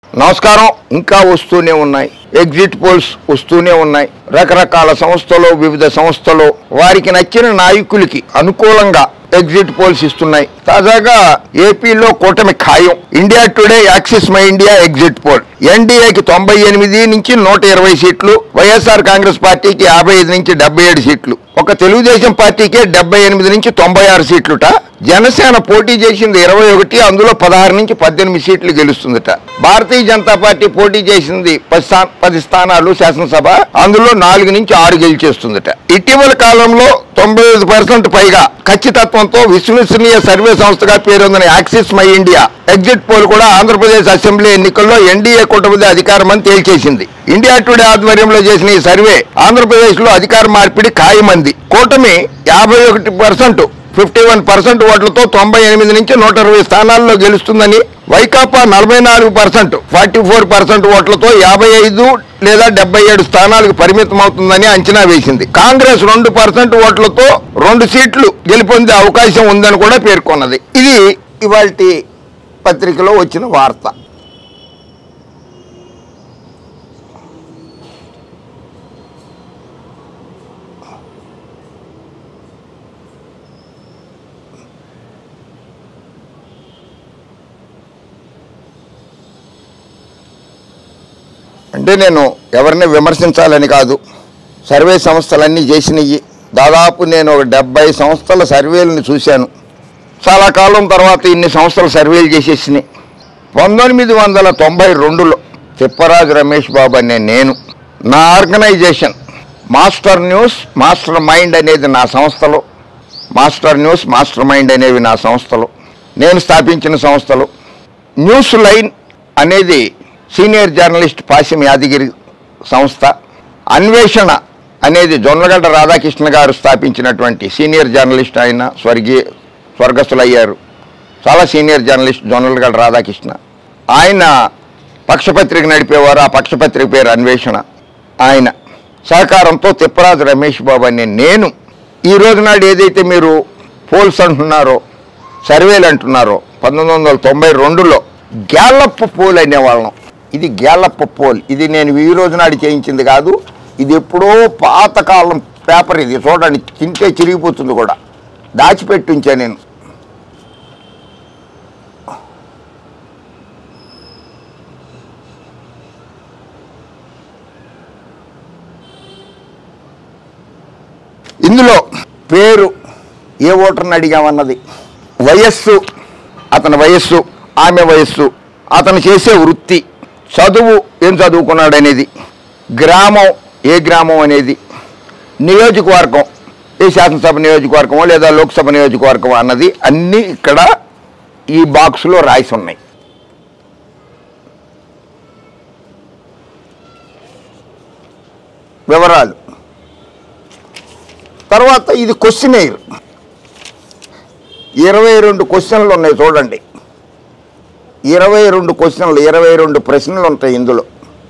నమస్కారం ఇంకా వస్తూనే ఉన్నాయి ఎగ్జిట్ పోల్స్ వస్తూనే ఉన్నాయి రకరకాల సంస్థలు వివిధ సంస్థలు వారికి నచ్చిన నాయకులకి అనుకూలంగా ఎగ్జిట్ పోల్స్ ఇస్తున్నాయి తాజాగా ఏపీలో కూటమి ఖాయం India Today Axis My India exit poll ఎన్డీఏకి తొంభై ఎనిమిది నుంచి నూట ఇరవై సీట్లు వైఎస్ఆర్ కాంగ్రెస్ పార్టీకి యాభై ఐదు నుంచి డెబ్బై ఏడు సీట్లు ఒక తెలుగుదేశం పార్టీకే డెబ్బై ఎనిమిది నుంచి తొంభై ఆరు సీట్లుట జనసేన పోటీ చేసింది ఇరవై ఒకటి అందులో పదహారు నుంచి పద్దెనిమిది సీట్లు గెలుస్తుందట భారతీయ జనతా పార్టీ పోటీ చేసింది పది స్థా- పది స్థానాలు శాసనసభ అందులో నాలుగు నుంచి ఆరు గెలిచేస్తుందట ఇటీవల కాలంలో తొంభై ఐదు పర్సెంట్ పైగా ఖచ్చితత్వంతో విశ్వసనీయ సర్వే సంస్థగా పేరొందిన Axis My India exit poll కూడా ఆంధ్రప్రదేశ్ అసెంబ్లీ ఎన్నికల్లో ఎన్డీఏ కూటమిది అధికారం అని తేల్చేసింది ఇండియా టుడే ఆధ్వర్యంలో చేసిన ఈ సర్వే ఆంధ్రప్రదేశ్ లో అధికార మార్పిడి ఖాయమంది కూటమి యాభై ఒకటి పర్సెంట్ ఫిఫ్టీ వన్ పర్సెంట్ ఓట్లతో తొంభై ఎనిమిది నుంచి నూట ఇరవై స్థానాల్లో గెలుస్తుందని వైకాపా నలభై నాలుగు పర్సెంట్ ఫార్టీ ఫోర్ పర్సెంట్ ఓట్లతో యాభై ఐదు లేదా డెబ్బై ఏడు స్థానాలకు పరిమితం అవుతుందని అంచనా వేసింది కాంగ్రెస్ రెండు పర్సెంట్ ఓట్లతో రెండు సీట్లు గెలుపొందే అవకాశం ఉందని కూడా పేర్కొన్నది ఇది ఇవాల్టి పత్రికలో వచ్చిన వార్త అంటే నేను ఎవరిని విమర్శించాలని కాదు సర్వే సంస్థలన్నీ చేసినవి దాదాపు నేను ఒక డెబ్బై సంస్థల సర్వేలను చూశాను చాలా కాలం తర్వాత ఇన్ని సంస్థలు సర్వేలు చేసేసినాయి పంతొమ్మిది వందల తొంభై రెండులో తిప్పరాజు రమేష్ బాబు అనే నేను నా organisation master news master mind అనేది నా సంస్థలో మాస్టర్ న్యూస్ మాస్టర్ మైండ్ అనేవి నా సంస్థలు నేను స్థాపించిన సంస్థలు న్యూస్ లైన్ అనేది సీనియర్ జర్నలిస్ట్ పాసిం యాదగిరి సంస్థ అన్వేషణ అనేది జొన్నగడ్డ రాధాకృష్ణ గారు స్థాపించినటువంటి సీనియర్ జర్నలిస్ట్ ఆయన స్వర్గీయ స్వర్గస్థులయ్యారు చాలా సీనియర్ జర్నలిస్ట్ జొన్నలగడ్డ రాధాకృష్ణ ఆయన పక్షపత్రిక నడిపేవారు ఆ పక్షపత్రిక పేరు అన్వేషణ ఆయన సహకారంతో తిప్పరాజు రమేష్ బాబు అనే నేను ఈ రోజు నాడు ఏదైతే మీరు పోల్స్ అంటున్నారో సర్వేలు అంటున్నారో పంతొమ్మిది వందల తొంభై రెండులో గ్యాలప్ పోల్ అనేవాళ్ళం ఇది గ్యాలప్ పోల్ ఇది నేను ఈ రోజు నాడు చేయించింది కాదు ఇది ఎప్పుడో పాతకాలం పేపర్ ఇది చూడండి తింటే చిరిగిపోతుంది కూడా దాచిపెట్టి ఉంచా నేను ఇందులో పేరు ఏ ఓటర్ని అడిగామన్నది వయస్సు అతని వయస్సు ఆమె వయస్సు అతను చేసే వృత్తి చదువు ఏం చదువుకున్నాడు అనేది గ్రామం ఏ గ్రామం అనేది నియోజకవర్గం ఏ శాసనసభ నియోజకవర్గమో లేదా లోక్సభ నియోజకవర్గం అన్నది అన్నీ ఇక్కడ ఈ బాక్స్లో రాసి ఉన్నాయి వివరాలు తర్వాత ఇది క్వశ్చన్ ఎయిర్ ఇరవై రెండు క్వశ్చన్లు ఉన్నాయి చూడండి ఇరవై రెండు క్వశ్చన్లు ఇరవై రెండు ప్రశ్నలు ఉంటాయి ఇందులో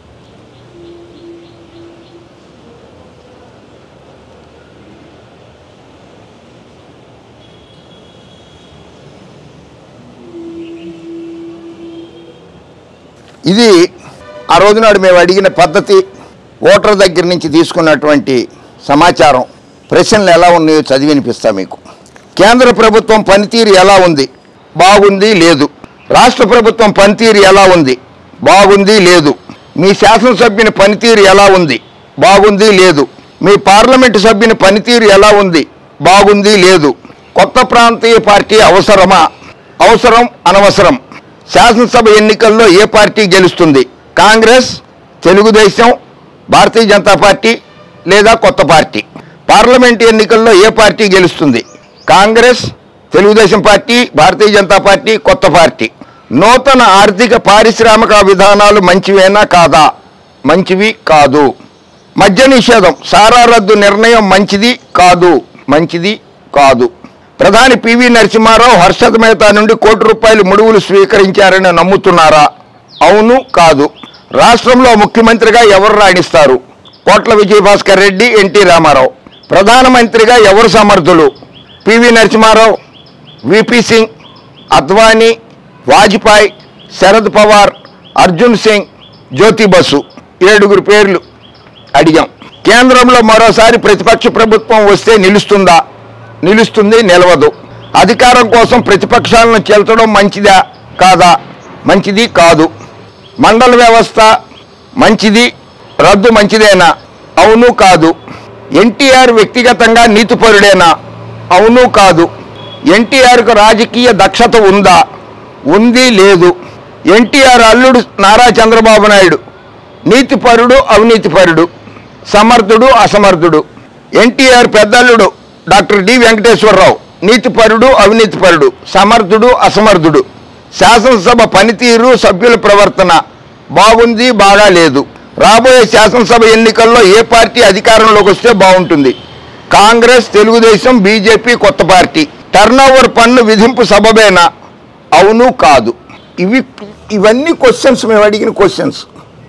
ఇది ఆ రోజునాడు మేము అడిగిన పద్ధతి ఓటర్ దగ్గర నుంచి తీసుకున్నటువంటి సమాచారం ప్రశ్నలు ఎలా ఉన్నాయో చదివి వినిపిస్తా మీకు కేంద్ర ప్రభుత్వం పనితీరు ఎలా ఉంది బాగుంది లేదు రాష్ట్ర ప్రభుత్వం పనితీరు ఎలా ఉంది బాగుంది లేదు మీ శాసనసభ్యుని పనితీరు ఎలా ఉంది బాగుంది లేదు మీ పార్లమెంటు సభ్యుని పనితీరు ఎలా ఉంది బాగుంది లేదు కొత్త ప్రాంతీయ పార్టీ అవసరమా అవసరం అనవసరం శాసనసభ ఎన్నికల్లో ఏ పార్టీ గెలుస్తుంది కాంగ్రెస్ తెలుగుదేశం భారతీయ జనతా పార్టీ లేదా కొత్త పార్టీ పార్లమెంట్ ఎన్నికల్లో ఏ పార్టీ గెలుస్తుంది కాంగ్రెస్ తెలుగుదేశం పార్టీ భారతీయ జనతా పార్టీ కొత్త పార్టీ నూతన ఆర్థిక పారిశ్రామిక విధానాలు మంచివేనా కాదా మంచివి కాదు మద్య నిషేధం సారా రద్దు నిర్ణయం మంచిది కాదు మంచిది కాదు ప్రధాని పివి నరసింహారావు హర్షద్ మెహతా నుండి కోటి రూపాయలు ముడువులు స్వీకరించారని నమ్ముతున్నారా అవును కాదు రాష్ట్రంలో ముఖ్యమంత్రిగా ఎవరు రాణిస్తారు కోట్ల విజయభాస్కర్ రెడ్డి ఎన్టీ రామారావు ప్రధానమంత్రిగా ఎవరు సమర్థులు పివి నరసింహారావు విపి సింగ్ అద్వానీ వాజ్పేయి శరద్ పవార్ అర్జున్ సింగ్ జ్యోతి బసు ఏడుగురు పేర్లు అడిగాం కేంద్రంలో మరోసారి ప్రతిపక్ష ప్రభుత్వం వస్తే నిలుస్తుందా నిలుస్తుంది నిలవదు అధికారం కోసం ప్రతిపక్షాలను చేల్చడం మంచిదా కాదా మంచిది కాదు మండల వ్యవస్థ మంచిది రద్దు మంచిదేనా అవును కాదు ఎన్టీఆర్ వ్యక్తిగతంగా నీతిపరుడేనా అవును కాదు ఎన్టీఆర్కు రాజకీయ దక్షత ఉందా ఉంది లేదు ఎన్టీఆర్ అల్లుడు నారా చంద్రబాబు నాయుడు నీతిపరుడు అవినీతిపరుడు సమర్థుడు అసమర్థుడు ఎన్టీఆర్ పెద్దల్లుడు డాక్టర్ డి వెంకటేశ్వరరావు నీతిపరుడు అవినీతిపరుడు సమర్థుడు అసమర్థుడు శాసనసభ పనితీరు సభ్యుల ప్రవర్తన బాగుంది బాగా లేదు రాబోయే శాసనసభ ఎన్నికల్లో ఏ పార్టీ అధికారంలోకి వస్తే బాగుంటుంది కాంగ్రెస్ తెలుగుదేశం బీజేపీ కొత్త పార్టీ టర్నోవర్ పన్ను విధింపు సబబేనా అవును కాదు ఇవి ఇవన్నీ క్వశ్చన్స్ మేము అడిగిన క్వశ్చన్స్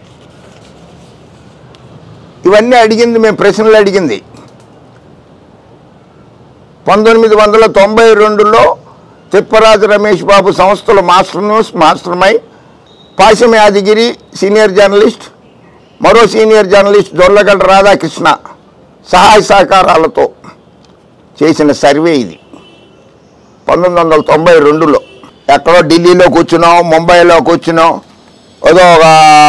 ఇవన్నీ అడిగింది మేము ప్రశ్నలు అడిగింది పంతొమ్మిది వందల తొంభై రెండులో తిప్పరాజు రమేష్ బాబు సంస్థలు master news master my Pasham Yadagiri senior journalist మరో సీనియర్ జర్నలిస్ట్ దొర్లగడ్డ రాధాకృష్ణ సహాయ సహకారాలతో చేసిన సర్వే ఇది పంతొమ్మిది వందల తొంభై రెండులో ఎక్కడో ఢిల్లీలో కూర్చున్నాం ముంబైలో కూర్చున్నాం ఏదో ఒక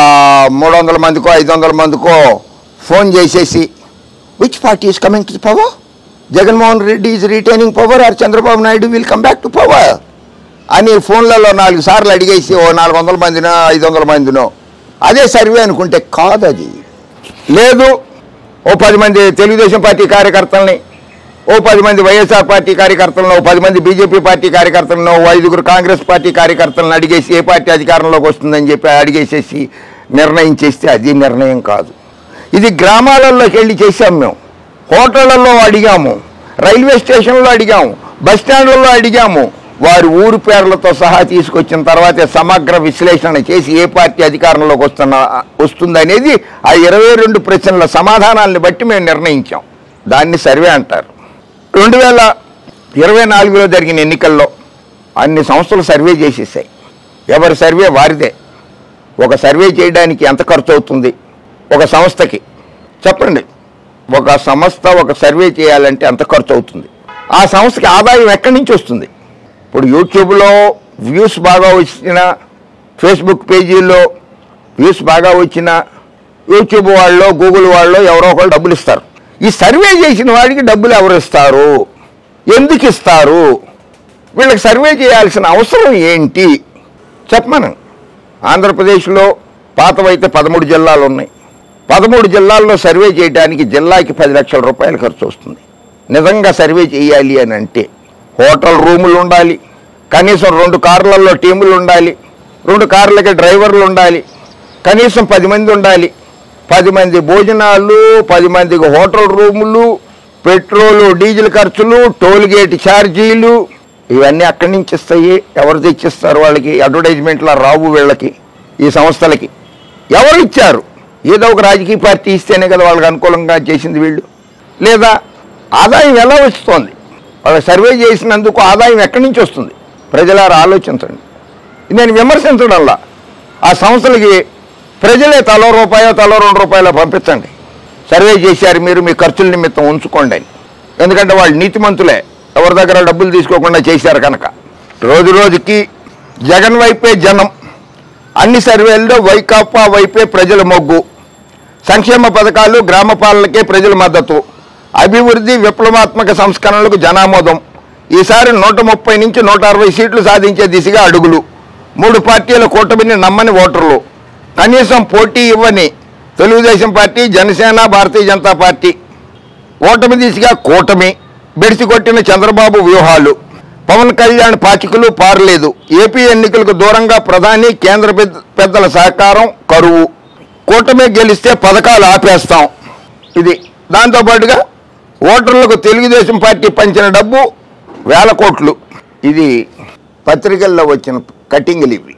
మూడు వందల మందికో ఐదు వందల మందికో ఫోన్ చేసేసి which party is coming to power Jagan Mohan Reddy is retaining power or Chandrababu Naidu will come back to power అని ఫోన్లలో నాలుగు సార్లు అడిగేసి ఓ నాలుగు వందల మందినో ఐదు వందల మందినో అదే సర్వే అనుకుంటే కాదు అది లేదు ఓ పది మంది తెలుగుదేశం పార్టీ కార్యకర్తల్ని ఓ పది మంది వైఎస్ఆర్ పార్టీ కార్యకర్తలను ఓ పది మంది బీజేపీ పార్టీ కార్యకర్తలను ఓ ఐదుగురు కాంగ్రెస్ పార్టీ కార్యకర్తలను అడిగేసి ఏ పార్టీ అధికారంలోకి వస్తుందని చెప్పి అడిగేసేసి నిర్ణయం చేస్తే అది నిర్ణయం కాదు ఇది గ్రామాలలోకి వెళ్ళి చేశాం మేము హోటళ్లలో అడిగాము రైల్వే స్టేషన్లో అడిగాము బస్ స్టాండ్లలో అడిగాము వారి ఊరు పేర్లతో సహా తీసుకొచ్చిన తర్వాతే సమగ్ర విశ్లేషణ చేసి ఏ పార్టీ అధికారంలోకి వస్తున్న వస్తుందనేది ఆ ఇరవై రెండు ప్రశ్నల సమాధానాలను బట్టి మేము నిర్ణయించాం దాన్ని సర్వే అంటారు రెండు వేల ఇరవై నాలుగులో జరిగిన ఎన్నికల్లో అన్ని సంస్థలు సర్వే చేసేసాయి ఎవరి సర్వే వారిదే ఒక సర్వే చేయడానికి ఎంత ఖర్చు అవుతుంది ఒక సంస్థకి చెప్పండి ఒక సంస్థ ఒక సర్వే చేయాలంటే ఎంత ఖర్చు అవుతుంది ఆ సంస్థకి ఆదాయం ఎక్కడి నుంచి వస్తుంది ఇప్పుడు యూట్యూబ్లో వ్యూస్ బాగా వచ్చిన ఫేస్బుక్ పేజీల్లో వ్యూస్ బాగా వచ్చిన యూట్యూబ్ వాళ్ళు గూగుల్ వాళ్ళు ఎవరో ఒకళ్ళు డబ్బులు ఇస్తారు ఈ సర్వే చేసిన వాడికి డబ్బులు ఎవరు ఇస్తారు ఎందుకు ఇస్తారు వీళ్ళకి సర్వే చేయాల్సిన అవసరం ఏంటి చెప్పమను ఆంధ్రప్రదేశ్లో పాతవైతే పదమూడు జిల్లాలు ఉన్నాయి పదమూడు జిల్లాల్లో సర్వే చేయడానికి జిల్లాకి పది లక్షల రూపాయలు ఖర్చు వస్తుంది నిజంగా సర్వే చేయాలి అని అంటే హోటల్ రూములు ఉండాలి కనీసం రెండు కార్లలో టీములు ఉండాలి రెండు కార్లకి డ్రైవర్లు ఉండాలి కనీసం పది మంది ఉండాలి పది మంది భోజనాలు పది మందికి హోటల్ రూములు పెట్రోలు డీజిల్ ఖర్చులు టోల్ గేట్ ఛార్జీలు ఇవన్నీ అక్కడి నుంచి ఇస్తాయి ఎవరు తెచ్చిస్తారు వాళ్ళకి అడ్వర్టైజ్మెంట్లా రావు వీళ్ళకి ఈ సంస్థలకి ఎవరు ఇచ్చారు ఏదో ఒక రాజకీయ పార్టీ ఇస్తేనే కదా వాళ్ళకి అనుకూలంగా చేసింది వీళ్ళు లేదా ఆదాయం ఎలా వస్తుంది వాళ్ళ సర్వే చేసినందుకు ఆదాయం ఎక్కడి నుంచి వస్తుంది ప్రజలారా ఆలోచించండి నేను విమర్శించడంలా ఆ సంస్థలకి ప్రజలే తలో రూపాయో తలో రెండు రూపాయలో పంపించండి సర్వే చేశారు మీరు మీ ఖర్చుల నిమిత్తం ఉంచుకోండి అని ఎందుకంటే వాళ్ళు నీతిమంతులే ఎవరి దగ్గర డబ్బులు తీసుకోకుండా చేశారు కనుక రోజు రోజుకి జగన్ వైపే జనం అన్ని సర్వేల్లో వైకాపా వైపే ప్రజల మొగ్గు సంక్షేమ పథకాలు గ్రామ పాలనకే ప్రజల మద్దతు అభివృద్ధి విప్లవాత్మక సంస్కరణలకు జనామోదం ఈసారి నూట ముప్పై నుంచి నూట అరవై సీట్లు సాధించే దిశగా అడుగులు మూడు పార్టీల కూటమిని నమ్మని ఓటర్లు కనీసం పోటీ ఇవ్వని తెలుగుదేశం పార్టీ జనసేన భారతీయ జనతా పార్టీ ఓటమి దిశగా కూటమి బెడిసి కొట్టిన చంద్రబాబు వ్యూహాలు పవన్ కళ్యాణ్ పాచికలు పారలేదు ఏపీ ఎన్నికలకు దూరంగా ప్రధాని కేంద్ర పెద్ద- పెద్దల సహకారం కరువు కూటమి గెలిస్తే పథకాలు ఆపేస్తాం ఇది దాంతోపాటుగా ఓటర్లకు తెలుగుదేశం పార్టీ పంచిన డబ్బు వేల కోట్లు ఇది పత్రికల్లో వచ్చిన కటింగ్లు ఇవి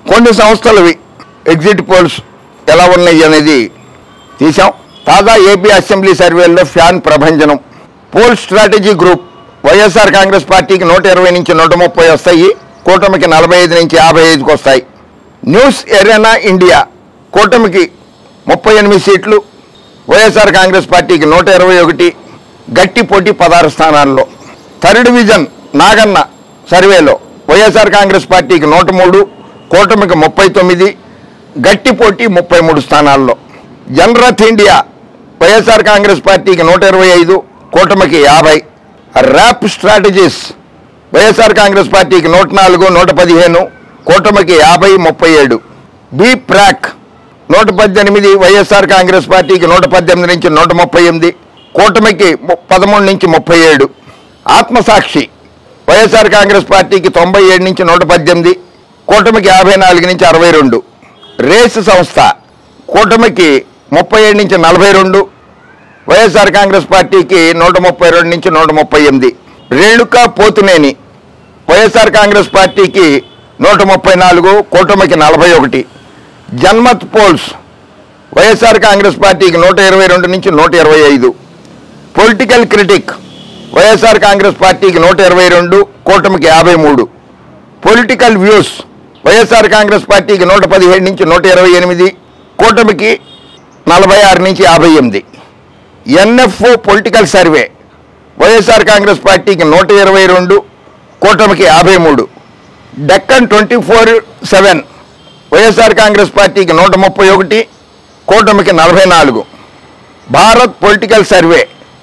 కొన్ని సంస్థలవి ఎగ్జిట్ పోల్స్ ఎలా ఉన్నాయి అనేది తీసాం తాజా ఏపీ అసెంబ్లీ సర్వేల్లో ఫ్యాన్ ప్రభంజనం poll strategy group YSR Congress పార్టీకి నూట ఇరవై నుంచి నూట ముప్పై వస్తాయి కూటమికి నలభై ఐదు నుంచి యాభై ఐదుకి వస్తాయి న్యూస్ ఎరెనా ఇండియా కూటమికి ముప్పై ఎనిమిది సీట్లు వైఎస్ఆర్ కాంగ్రెస్ పార్టీకి నూట ఇరవై ఒకటి గట్టి పోటీ పదహారు స్థానాల్లో థర్డ్ విజన్ నాగన్న సర్వేలో వైఎస్ఆర్ కాంగ్రెస్ పార్టీకి నూట మూడు కూటమికి ముప్పై తొమ్మిది గట్టి పోటీ ముప్పై మూడు స్థానాల్లో జనరత్ ఇండియా వైఎస్ఆర్ కాంగ్రెస్ పార్టీకి నూట ఇరవై ఐదు కూటమికి యాభై ర్యాప్ స్ట్రాటజీస్ వైఎస్ఆర్ కాంగ్రెస్ పార్టీకి నూట నాలుగు నూట పదిహేను కూటమికి యాభై ముప్పై ఏడు బి ప్రాక్ నూట పద్దెనిమిది వైఎస్ఆర్ కాంగ్రెస్ పార్టీకి నూట పద్దెనిమిది నుంచి నూట ముప్పై ఎనిమిది కూటమికి ము- పదమూడు నుంచి ముప్పై ఏడు ఆత్మసాక్షి వైఎస్ఆర్ కాంగ్రెస్ పార్టీకి తొంభై ఏడు నుంచి నూట పద్దెనిమిది కూటమికి యాభై నాలుగు నుంచి అరవై రెండు రేస్ సంస్థ కూటమికి ముప్పై ఏడు నుంచి నలభై రెండు వైఎస్ఆర్ కాంగ్రెస్ పార్టీకి నూట ముప్పై రెండు నుంచి నూట ముప్పై ఎనిమిది రేణుకా పోతునేని వైఎస్ఆర్ కాంగ్రెస్ పార్టీకి నూట ముప్పై నాలుగు కూటమికి నలభై ఒకటి జన్మత్ పోల్స్ వైఎస్ఆర్ కాంగ్రెస్ పార్టీకి నూట ఇరవై రెండు నుంచి నూట ఇరవై ఐదు పొలిటికల్ క్రిటిక్ వైఎస్ఆర్ కాంగ్రెస్ పార్టీకి నూట ఇరవై రెండు కూటమికి యాభై మూడు పొలిటికల్ వ్యూస్ వైఎస్ఆర్ కాంగ్రెస్ పార్టీకి నూట పదిహేడు నుంచి నూట ఇరవై ఎనిమిది కూటమికి నలభై ఆరు నుంచి యాభై ఎనిమిది NFO political survey YSR Congress పార్టీకి నూట ఇరవై రెండు కూటమికి యాభై మూడు Deccan twenty four seven YSR Congress పార్టీకి నూట ముప్పై ఒకటి కూటమికి నలభై నాలుగు భారత్ పొలిటికల్ సర్వే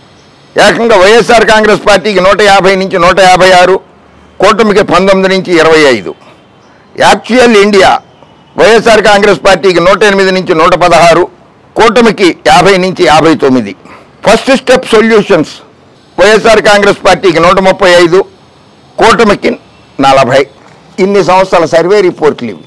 ఏకంగా వైఎస్ఆర్ కాంగ్రెస్ పార్టీకి నూట యాభై నుంచి నూట యాభై ఆరు కూటమికి పంతొమ్మిది నుంచి ఇరవై ఐదు యాక్చువల్ ఇండియా వైఎస్ఆర్ కాంగ్రెస్ పార్టీకి నూట ఎనిమిది నుంచి నూట పదహారు కూటమికి యాభై నుంచి యాభై తొమ్మిది first step solutions YSR Congress పార్టీకి నూట ముప్పై ఐదు కూటమికి నలభై ఇన్ని సంవత్సరాల సర్వే రిపోర్ట్లు ఇవి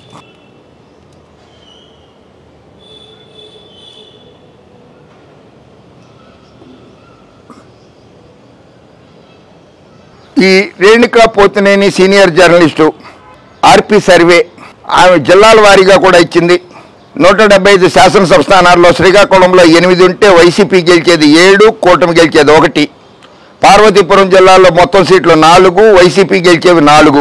ఈ Renuka Pothuneni senior journalist R P survey ఆమె జిల్లాల వారీగా కూడా ఇచ్చింది నూట డెబ్బై ఐదు శాసనసభ స్థానాల్లో శ్రీకాకుళంలో ఎనిమిది ఉంటే వైసీపీ గెలిచేది ఏడు కూటమి గెలిచేది ఒకటి పార్వతీపురం జిల్లాలో మొత్తం సీట్లు నాలుగు వైసీపీ గెలిచేవి నాలుగు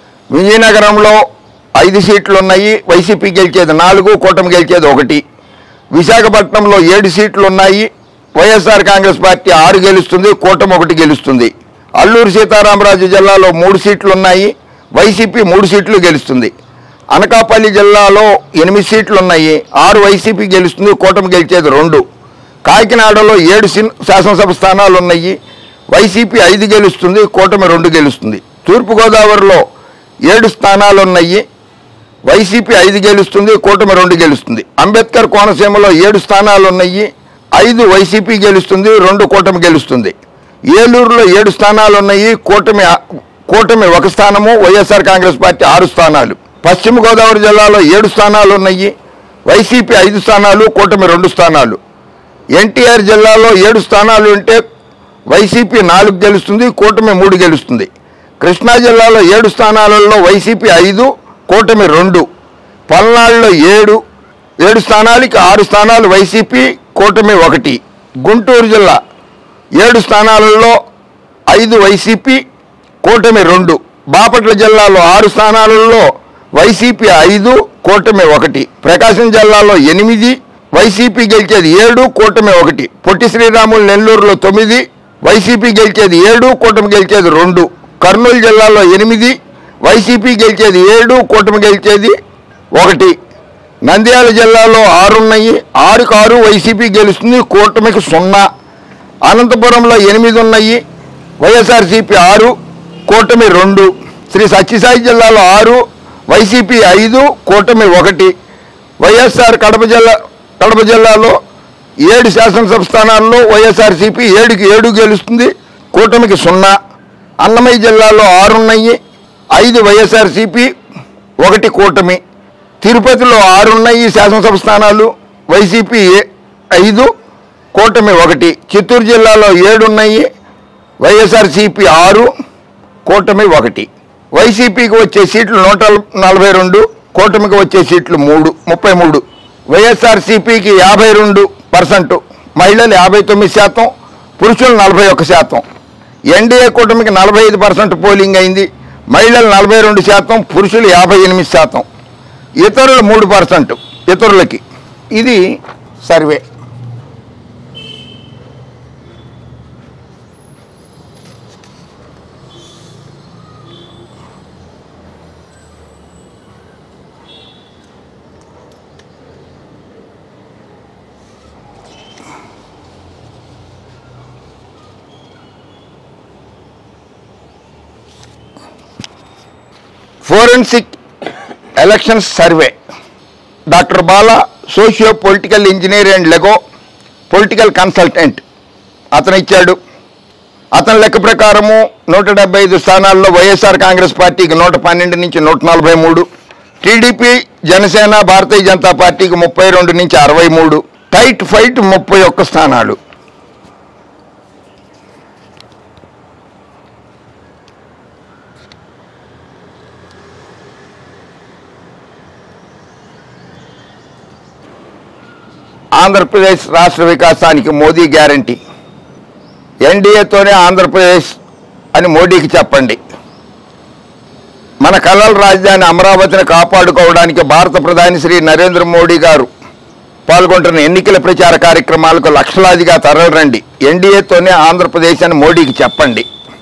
విజయనగరంలో ఐదు సీట్లు ఉన్నాయి వైసీపీ గెలిచేది నాలుగు కూటమి గెలిచేది ఒకటి విశాఖపట్నంలో ఏడు సీట్లు ఉన్నాయి వైఎస్ఆర్ కాంగ్రెస్ పార్టీ ఆరు గెలుస్తుంది కూటమి ఒకటి గెలుస్తుంది అల్లూరు సీతారామరాజు జిల్లాలో మూడు సీట్లు ఉన్నాయి వైసీపీ మూడు సీట్లు గెలుస్తుంది అనకాపల్లి జిల్లాలో ఎనిమిది సీట్లు ఉన్నాయి ఆరు వైసీపీ గెలుస్తుంది కూటమి గెలిచేది రెండు కాకినాడలో ఏడు సిన్- శాసనసభ స్థానాలు ఉన్నాయి వైసీపీ ఐదు గెలుస్తుంది కూటమి రెండు గెలుస్తుంది తూర్పుగోదావరిలో ఏడు స్థానాలు ఉన్నాయి వైసీపీ ఐదు గెలుస్తుంది కూటమి రెండు గెలుస్తుంది అంబేద్కర్ కోనసీమలో ఏడు స్థానాలు ఉన్నాయి ఐదు వైసీపీ గెలుస్తుంది రెండు కూటమి గెలుస్తుంది ఏలూరులో ఏడు స్థానాలు ఉన్నాయి కూటమి కూటమి ఒక స్థానము వైఎస్ఆర్ కాంగ్రెస్ పార్టీ ఆరు స్థానాలు పశ్చిమ గోదావరి జిల్లాలో ఏడు స్థానాలు ఉన్నాయి వైసీపీ ఐదు స్థానాలు కూటమి రెండు స్థానాలు ఎన్టీఆర్ జిల్లాలో ఏడు స్థానాలు ఉంటే వైసీపీ నాలుగు గెలుస్తుంది కూటమి మూడు గెలుస్తుంది కృష్ణా జిల్లాలో ఏడు స్థానాలలో వైసీపీ ఐదు కూటమి రెండు పల్నాడులో ఏడు ఏడు స్థానాలకి ఆరు స్థానాలు వైసీపీ కూటమి ఒకటి గుంటూరు జిల్లా ఏడు స్థానాలలో ఐదు వైసీపీ కూటమి రెండు బాపట్ల జిల్లాలో ఆరు స్థానాలలో వైసీపీ ఐదు కూటమి ఒకటి ప్రకాశం జిల్లాలో ఎనిమిది వైసీపీ గెలిచేది ఏడు కూటమి ఒకటి పొట్టి శ్రీరాములు నెల్లూరులో తొమ్మిది వైసీపీ గెలిచేది ఏడు కూటమి గెలిచేది రెండు కర్నూలు జిల్లాలో ఎనిమిది వైసీపీ గెలిచేది ఏడు కూటమి గెలిచేది ఒకటి నంద్యాల జిల్లాలో ఆరున్నాయి ఆరుకు ఆరు వైసీపీ గెలుస్తుంది కూటమికి సున్నా అనంతపురంలో ఎనిమిది ఉన్నాయి వైఎస్ఆర్సీపీ ఆరు కూటమి రెండు శ్రీ సత్యసాయి జిల్లాలో ఆరు వైసీపీ ఐదు కూటమి ఒకటి వైఎస్ఆర్ కడప జిల్లా కడప జిల్లాలో ఏడు శాసనసభ స్థానాల్లో వైఎస్ఆర్సీపీ ఏడుకి ఏడు గెలుస్తుంది కూటమికి సున్నా అన్నమయ్య జిల్లాలో ఆరున్నాయి ఐదు వైఎస్ఆర్సీపీ ఒకటి కూటమి తిరుపతిలో ఆరున్నాయి శాసనసభ స్థానాలు వైసీపీ ఏ- ఐదు కూటమి ఒకటి చిత్తూరు జిల్లాలో ఏడున్నాయి వైఎస్ఆర్సీపీ ఆరు కూటమి ఒకటి వైసీపీకి వచ్చే సీట్లు నూట నలభై రెండు కూటమికి వచ్చే సీట్లు మూడు ముప్పై మూడు వైఎస్ఆర్సీపీకి యాభై రెండు పర్సెంట్ మహిళలు యాభై తొమ్మిది శాతం పురుషులు నలభై ఒక్క శాతం ఎన్డీఏ కూటమికి నలభై ఐదు పర్సెంట్ పోలింగ్ అయింది మహిళలు నలభై రెండు శాతం పురుషులు యాభై ఎనిమిది శాతం ఇతరులు మూడు పర్సెంట్ ఇతరులకి ఇది survey forensic elections survey doctor Bala socio political engineer and లెగో పొలిటికల్ కన్సల్టెంట్ అతను ఇచ్చాడు అతని లెక్క ప్రకారము నూట డెబ్బై ఐదు స్థానాల్లో వైఎస్ఆర్ కాంగ్రెస్ పార్టీకి నూట పన్నెండు నుంచి నూట నలభై మూడు టీడీపీ జనసేన భారతీయ జనతా పార్టీకి ముప్పై రెండు నుంచి అరవై మూడు టైట్ ఫైట్ ముప్పై ఒక్క స్థానాలు ఆంధ్రప్రదేశ్ రాష్ట్ర వికాసానికి మోదీ గ్యారంటీ ఎన్డీఏతోనే ఆంధ్రప్రదేశ్ అని మోడీకి చెప్పండి మన కలల రాజధాని అమరావతిని కాపాడుకోవడానికి భారత ప్రధాని శ్రీ నరేంద్ర మోడీ గారు పాల్గొంటున్న ఎన్నికల ప్రచార కార్యక్రమాలకు లక్షలాదిగా తరలిరండి ఎన్డీఏతోనే ఆంధ్రప్రదేశ్ అని మోడీకి చెప్పండి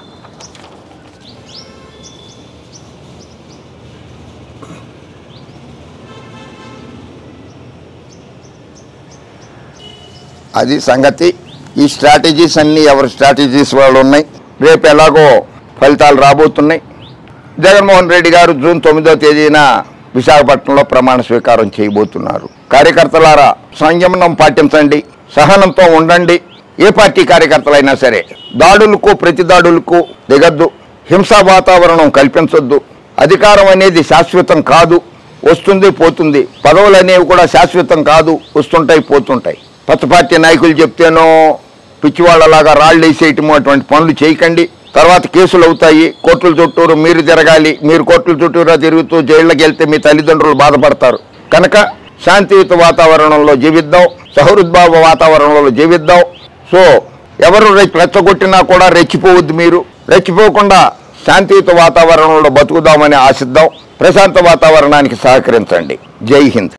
అది సంగతి ఈ స్ట్రాటజీస్ అన్నీ ఎవరి స్ట్రాటజీస్ వాళ్ళు ఉన్నాయి రేపు ఎలాగో ఫలితాలు రాబోతున్నాయి జగన్మోహన్ రెడ్డి గారు జూన్ తొమ్మిదో తేదీన విశాఖపట్నంలో ప్రమాణ స్వీకారం చేయబోతున్నారు కార్యకర్తలారా సంయమనం పాటించండి సహనంతో ఉండండి ఏ పార్టీ కార్యకర్తలైనా సరే దాడులకు ప్రతి దాడులకు దిగద్దు హింసా వాతావరణం కల్పించొద్దు అధికారం అనేది శాశ్వతం కాదు వస్తుంది పోతుంది పదవులు అనేవి కూడా శాశ్వతం కాదు వస్తుంటాయి పోతుంటాయి కొత్త పార్టీ నాయకులు చెప్తేనో పిచ్చివాళ్ళలాగా రాళ్ళు వేసేయటము అటువంటి పనులు చేయకండి తర్వాత కేసులు అవుతాయి కోర్టుల చుట్టూరు మీరు తిరగాలి మీరు కోర్టుల చుట్టూరా తిరుగుతూ జైళ్ళకి వెళ్తే మీ తల్లిదండ్రులు బాధపడతారు కనుక శాంతియుత వాతావరణంలో జీవిద్దాం సహృద్భావ వాతావరణంలో జీవిద్దాం సో ఎవరు రె- రెచ్చగొట్టినా కూడా రెచ్చిపోవద్దు మీరు రెచ్చిపోకుండా శాంతియుత వాతావరణంలో బతుకుదామని ఆశిద్దాం ప్రశాంత వాతావరణానికి సహకరించండి జై హింద్